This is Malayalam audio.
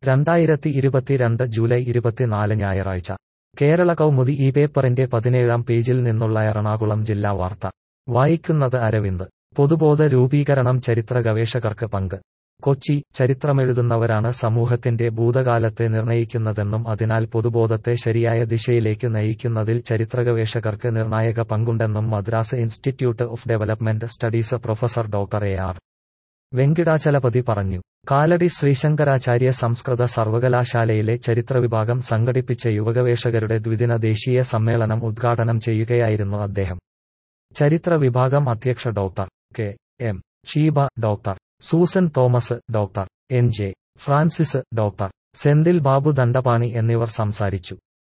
രണ്ടായിരത്തി ഇരുപത്തിരണ്ട് ജൂലൈ ഇരുപത്തിനാല് ഞായറാഴ്ച കേരള കൗമുദി ഈ പേപ്പറിന്റെ പതിനേഴാം പേജിൽ നിന്നുള്ള എറണാകുളം ജില്ലാ വാർത്ത വായിക്കുന്നത് അരവിന്ദ് പൊതുബോധ രൂപീകരണം ചരിത്ര ഗവേഷകർക്ക് പങ്ക് കൊച്ചി ചരിത്രമെഴുതുന്നവരാണ് സമൂഹത്തിന്റെ ഭൂതകാലത്തെ നിർണയിക്കുന്നതെന്നും അതിനാൽ പൊതുബോധത്തെ ശരിയായ ദിശയിലേക്ക് നയിക്കുന്നതിൽ ചരിത്രഗവേഷകർക്ക് നിർണായക പങ്കുണ്ടെന്നും Madras institute of development studies professor doctor A R Venkatachalapathy പറഞ്ഞു കാലടി ശ്രീശങ്കരാചാര്യ സംസ്കൃത സർവകലാശാലയിലെ ചരിത്രവിഭാഗം സംഘടിപ്പിച്ച യുവഗവേഷകരുടെ ദ്വിദിന ദേശീയ സമ്മേളനം ഉദ്ഘാടനം ചെയ്യുകയായിരുന്നു അദ്ദേഹം ചരിത്ര വിഭാഗം അധ്യക്ഷ doctor K M Sheeba doctor Susan Thomas doctor N J Francis doctor Senthil Babu Dandapani എന്നിവർ സംസാരിച്ചു